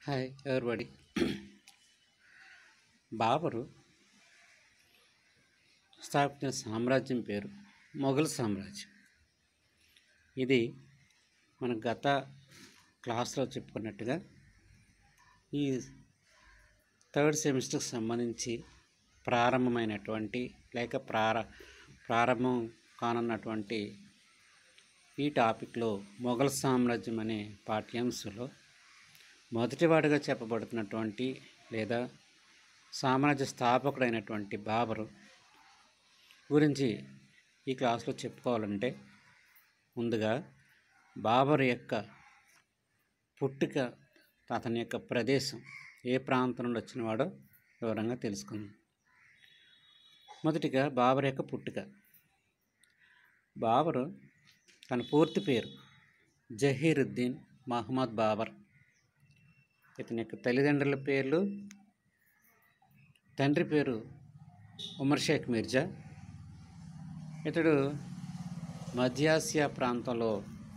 hi everybody బాబరు స్థాపించిన సామ్రాజ్యం పేరు మొఘల్ సామ్రాజ్యం ఇది మన గత క్లాస్లో చెప్పుకున్నట్టుగా ఈ థర్డ్ సెమిస్టర్కి సంబంధించి ప్రారంభమైనటువంటి లేక ప్రార ప్రారంభం కానున్నటువంటి ఈ టాపిక్లో మొఘల్ సామ్రాజ్యం అనే పాఠ్యాంశంలో మొదటివాడిగా చెప్పబడుతున్నటువంటి లేదా సామ్రాజ్య స్థాపకుడైనటువంటి బాబరు గురించి ఈ క్లాస్లో చెప్పుకోవాలంటే ముందుగా బాబర్ యొక్క పుట్టుక అతని యొక్క ప్రదేశం ఏ ప్రాంతం నుండి వచ్చినవాడో వివరంగా తెలుసుకుందాం మొదటిగా బాబర్ యొక్క పుట్టుక బాబరు తన పూర్తి పేరు జహీరుద్దీన్ మహమ్మద్ బాబర్ ఇతని యొక్క తల్లిదండ్రుల పేర్లు తండ్రి పేరు ఉమర్ షేక్ మిర్జా ఇతడు మధ్యాసియా ప్రాంతంలో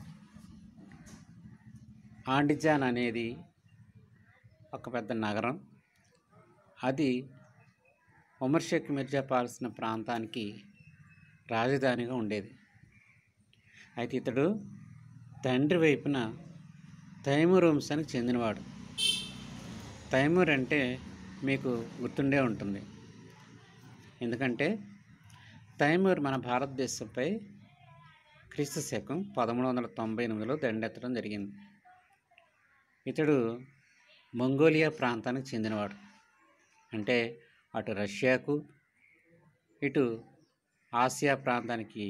ఆండిజాన్ అనేది ఒక పెద్ద నగరం అది ఉమర్ షేక్ మిర్జా పాల్సిన ప్రాంతానికి రాజధానిగా ఉండేది అయితే ఇతడు తండ్రి వైపున తైమూర్ వంశానికి చెందినవాడు తైమూర్ అంటే మీకు గుర్తుండే ఉంటుంది ఎందుకంటే తైమూర్ మన భారతదేశంపై క్రీస్తు శకం పదమూడు వందల తొంభై ఎనిమిదిలో దండెత్తడం జరిగింది ఇతడు మంగోలియా ప్రాంతానికి చెందినవాడు అంటే అటు రష్యాకు ఇటు ఆసియా ప్రాంతానికి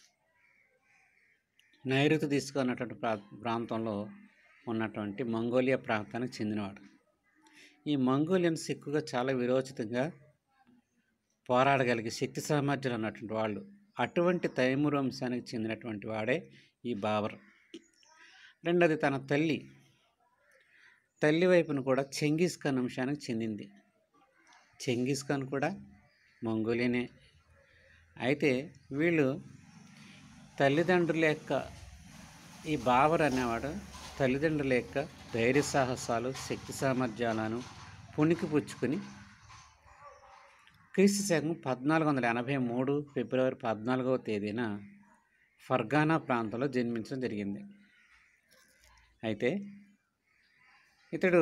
నైరుతి తీసుకున్నటువంటి ప్రా ప్రాంతంలో ఉన్నటువంటి మంగోలియా ప్రాంతానికి చెందినవాడు ఈ మంగోలియన్స్ ఎక్కువగా చాలా విరోచితంగా పోరాడగలిగే శక్తి సామర్థ్యాలు ఉన్నటువంటి వాళ్ళు అటువంటి తైమూర్ వంశానికి చెందినటువంటి వాడే ఈ బాబర్ రెండోది తన తల్లి తల్లి వైపున కూడా చెంగీస్ ఖాన్ వంశానికి చెందింది చెంగీస్ ఖాన్ కూడా మంగోలియనే అయితే వీళ్ళు తల్లిదండ్రుల యొక్క ఈ బాబర్ అనేవాడు తల్లిదండ్రుల యొక్క ధైర్య సాహసాలు శక్తి సామర్థ్యాలను పుణికి పుచ్చుకొని క్రీస్తు శకం పద్నాలుగు వందల ఎనభై మూడు ఫిబ్రవరి పద్నాలుగవ తేదీన ఫర్గానా ప్రాంతంలో జన్మించడం జరిగింది అయితే ఇతడు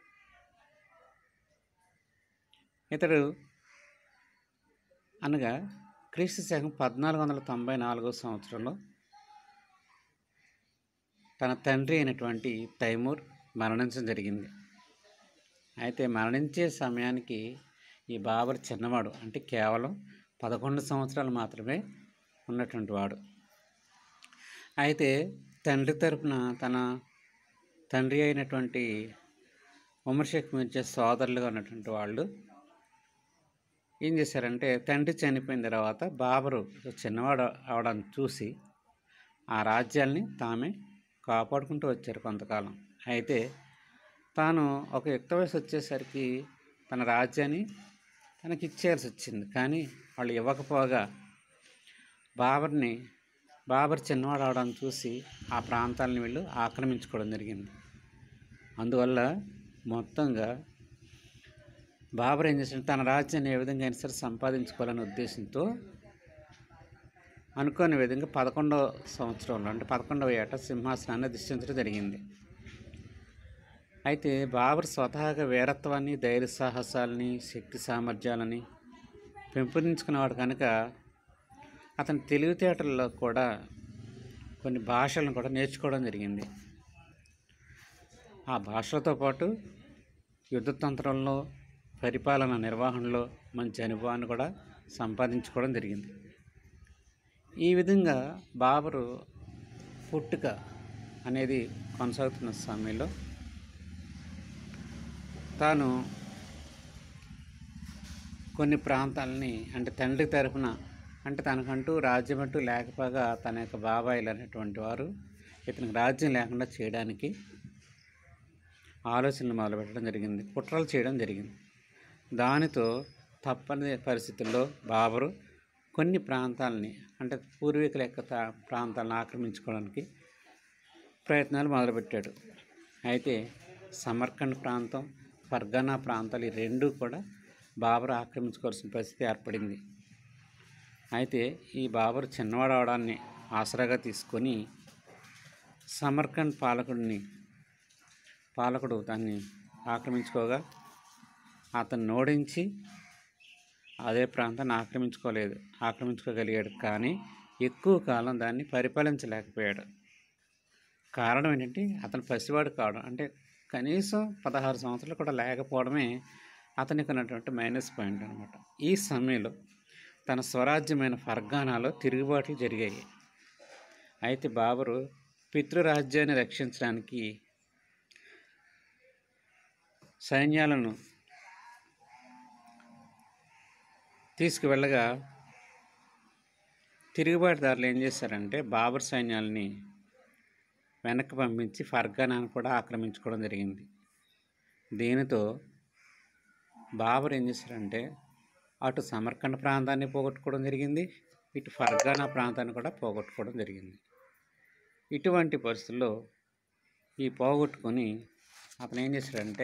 ఇతడు అనగా క్రీస్తు శకం పద్నాలుగు వందల తొంభై నాలుగో సంవత్సరంలో తన తండ్రి అయినటువంటి తైమూర్ మరణించడం జరిగింది అయితే మరణించే సమయానికి ఈ బాబర్ చిన్నవాడు అంటే కేవలం పదకొండు సంవత్సరాలు మాత్రమే ఉన్నటువంటి వాడు అయితే తండ్రి తరపున తన తండ్రి అయినటువంటి ఉమర్ షేక్ మిర్జా సోదరులుగా ఉన్నటువంటి వాళ్ళు ఏం చేశారంటే తండ్రి చనిపోయిన తర్వాత బాబరు చిన్నవాడు అవడాన్ని చూసి ఆ రాజ్యాల్ని తామే కాపాడుకుంటూ వచ్చారు కొంతకాలం అయితే తాను ఒక యుక్త వయసు వచ్చేసరికి తన రాజ్యాన్ని తనకి ఇచ్చేయాల్సి వచ్చింది కానీ వాళ్ళు ఇవ్వకపోగా బాబర్ని బాబర్ చిన్నవాడు అవడాన్ని చూసి ఆ ప్రాంతాలను వీళ్ళు ఆక్రమించుకోవడం జరిగింది అందువల్ల మొత్తంగా బాబర్ ఏం చేశాడు తన రాజ్యాన్ని ఏ విధంగా అయినా సరే సంపాదించుకోవాలనే ఉద్దేశంతో అనుకోని విధంగా పదకొండవ సంవత్సరంలో అంటే పదకొండవ ఏట సింహాసనాన్ని అధిష్ఠించడం జరిగింది అయితే బాబర్ స్వతహాగా వీరత్వాన్ని ధైర్య సాహసాలని శక్తి సామర్థ్యాలని పెంపొందించుకున్నవాడు కనుక అతని తెలివితేటల్లో కూడా కొన్ని భాషలను కూడా నేర్చుకోవడం జరిగింది ఆ భాషలతో పాటు యుద్ధతంత్రంలో పరిపాలన నిర్వహణలో మంచి అనుభవాన్ని కూడా సంపాదించుకోవడం జరిగింది ఈ విధంగా బాబరు పుట్టుక అనేది కొనసాగుతున్న సమయంలో తాను కొన్ని ప్రాంతాలని అంటే తండ్రి తరఫున అంటే తనకంటూ రాజ్యం అంటూ లేకపోగా తన యొక్క బాబాయిలు అనేటువంటి వారు ఇతనికి రాజ్యం లేకుండా చేయడానికి ఆలోచనలు మొదలుపెట్టడం జరిగింది కుట్రలు చేయడం జరిగింది దానితో తప్పని పరిస్థితుల్లో బాబరు కొన్ని ప్రాంతాలని అంటే పూర్వీకుల యొక్క తా- ప్రాంతాలను ఆక్రమించుకోవడానికి ప్రయత్నాలు మొదలుపెట్టాడు అయితే సమర్కండ్ ప్రాంతం ఫర్గానా ప్రాంతాలు ఈ రెండు కూడా బాబర్ ఆక్రమించుకోవాల్సిన పరిస్థితి ఏర్పడింది అయితే ఈ బాబర్ చిన్నవాడు అవడాన్ని ఆసరాగా తీసుకొని సమర్కండ్ పాలకుడిని పాలకుడు దాన్ని ఆక్రమించుకోగా అతన్ని ఓడించి అదే ప్రాంతాన్ని ఆక్రమించుకోలేదు ఆక్రమించుకోగలిగాడు కానీ ఎక్కువ కాలం దాన్ని పరిపాలించలేకపోయాడు కారణం ఏంటంటే అతను పసివాడు కావడం అంటే కనీసం పదహారు సంవత్సరాలు కూడా లేకపోవడమే అతనికి ఉన్నటువంటి మైనస్ పాయింట్ అనమాట ఈ సమయంలో తన స్వరాజ్యమైన ఫర్గానాలో తిరుగుబాట్లు జరిగాయి అయితే బాబరు పితృరాజ్యాన్ని రక్షించడానికి సైన్యాలను తీసుకువెళ్ళగా తిరుగుబాటుదారులు ఏం చేశారంటే బాబర్ సైన్యాలని వెనక్కి పంపించి ఫర్గానాను కూడా ఆక్రమించుకోవడం జరిగింది దీనితో బాబర్ ఏం చేశారంటే అటు సమర్కండ్ ప్రాంతాన్ని పోగొట్టుకోవడం జరిగింది ఇటు ఫర్గానా ప్రాంతాన్ని కూడా పోగొట్టుకోవడం జరిగింది ఇటువంటి పరిస్థితుల్లో ఈ పోగొట్టుకొని అతను ఏం చేశాడంటే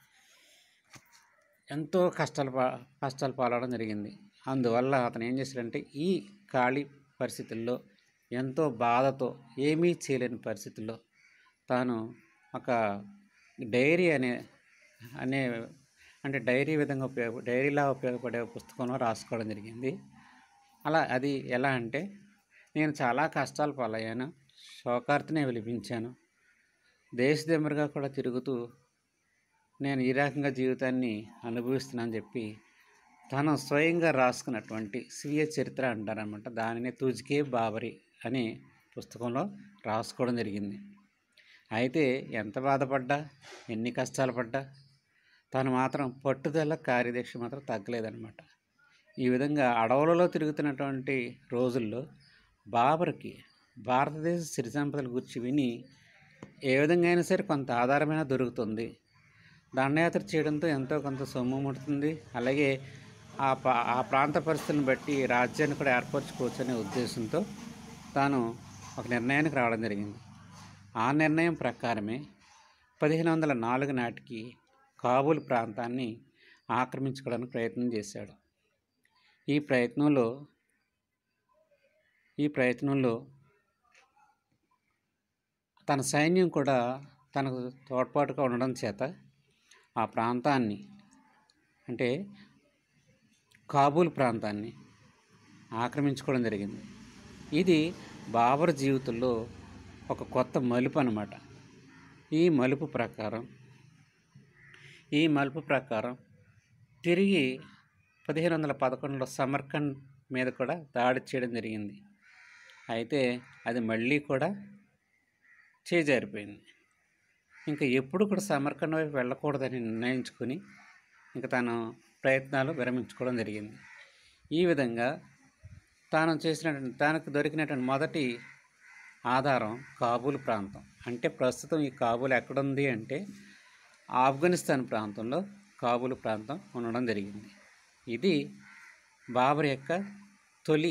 ఎంతో కష్టాలు పా కష్టాలు పాలవడం జరిగింది అందువల్ల అతను ఏం చేశాడంటే ఈ ఖాళీ పరిస్థితుల్లో ఎంతో బాధతో ఏమీ చేయలేని పరిస్థితుల్లో తాను ఒక డైరీ అనే అనే అంటే డైరీ విధంగా ఉపయోగ డైరీలా ఉపయోగపడే పుస్తకంలో రాసుకోవడం జరిగింది అలా అది ఎలా అంటే నేను చాలా కష్టాలు పాలయ్యాను శోకార్తిని విలిపించాను దేశదెమ్మరుగా కూడా తిరుగుతూ నేను ఈ రకంగా జీవితాన్ని అనుభవిస్తున్నాను చెప్పి తను స్వయంగా రాసుకున్నటువంటి స్వీయ చరిత్ర అంటారనమాట దానిని తుజ్కే బాబరి అనే పుస్తకంలో రాసుకోవడం జరిగింది అయితే ఎంత బాధపడ్డా ఎన్ని కష్టాలు పడ్డా తను మాత్రం పట్టుదల కార్యదీక్ష మాత్రం తగ్గలేదన్నమాట ఈ విధంగా అడవులలో తిరుగుతున్నటువంటి రోజుల్లో బాబర్కి భారతదేశ సిరి సంపదల గురించి విని ఏ విధంగా అయినా సరే కొంత ఆధారమైన దొరుకుతుంది దండయాత్ర చేయడంతో ఎంతో కొంత సొమ్ము ముడుతుంది అలాగే ఆ పా ఆ ప్రాంత పరిస్థితులను బట్టి రాజ్యాన్ని కూడా ఏర్పరచుకోవచ్చు అనే ఉద్దేశంతో తాను ఒక నిర్ణయానికి రావడం జరిగింది ఆ నిర్ణయం ప్రకారమే పదిహేను వందల నాలుగు నాటికి కాబూల్ ప్రాంతాన్ని ఆక్రమించుకోవడానికి ప్రయత్నం చేశాడు ఈ ప్రయత్నంలో ఈ ప్రయత్నంలో తన సైన్యం కూడా తనకు తోడ్పాటుగా ఉండడం చేత ఆ ప్రాంతాన్ని అంటే కాబూల్ ప్రాంతాన్ని ఆక్రమించుకోవడం జరిగింది ఇది బాబర్ జీవితంలో ఒక కొత్త మలుపు అనమాట ఈ మలుపు ప్రకారం ఈ మలుపు ప్రకారం తిరిగి పదిహేను వందల పదకొండులో సమర్కండ్ మీద కూడా దాడి చేయడం జరిగింది అయితే అది మళ్ళీ కూడా చేజారిపోయింది ఇంకా ఎప్పుడు కూడా సమర్కండ్ వైపు వెళ్ళకూడదని నిర్ణయించుకొని ఇంకా తను ప్రయత్నాలు విరమించుకోవడం జరిగింది ఈ విధంగా తాను చేసినటువంటి తనకు దొరికినటువంటి మొదటి ఆధారం కాబూల్ ప్రాంతం అంటే ప్రస్తుతం ఈ కాబూల్ ఎక్కడుంది అంటే ఆఫ్ఘనిస్తాన్ ప్రాంతంలో కాబూల్ ప్రాంతం ఉండడం జరిగింది ఇది బాబర్ యొక్క తొలి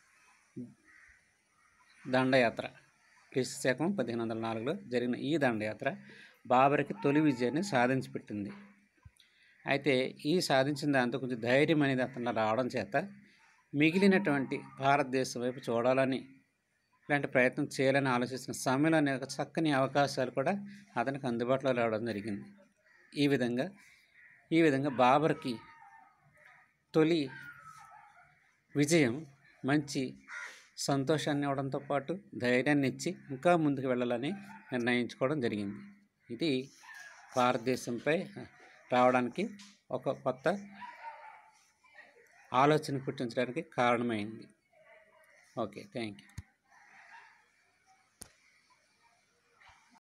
దండయాత్ర క్రీస్తు శకం పదిహేను వందల నాలుగులో జరిగిన ఈ దండయాత్ర బాబర్కి తొలి విజయాన్ని సాధించి పెట్టింది అయితే ఈ సాధించిన దాంతో కొంచెం ధైర్యం అనేది అతను రావడం చేత మిగిలినటువంటి భారతదేశం వైపు చూడాలని ఇలాంటి ప్రయత్నం చేయాలని ఆలోచిస్తున్న సమయంలో అనేక చక్కని అవకాశాలు కూడా అతనికి అందుబాటులో రావడం జరిగింది ఈ విధంగా ఈ విధంగా బాబర్కి తొలి విజయం మంచి సంతోషాన్ని ఇవ్వడంతో పాటు ధైర్యాన్ని ఇచ్చి ఇంకా ముందుకు వెళ్ళాలని నిర్ణయించుకోవడం జరిగింది ఇది భారతదేశంపై రావడానికి ఒక కొత్త ఆలోచన పుట్టించడానికి కారణమైంది ఓకే థ్యాంక్ యూ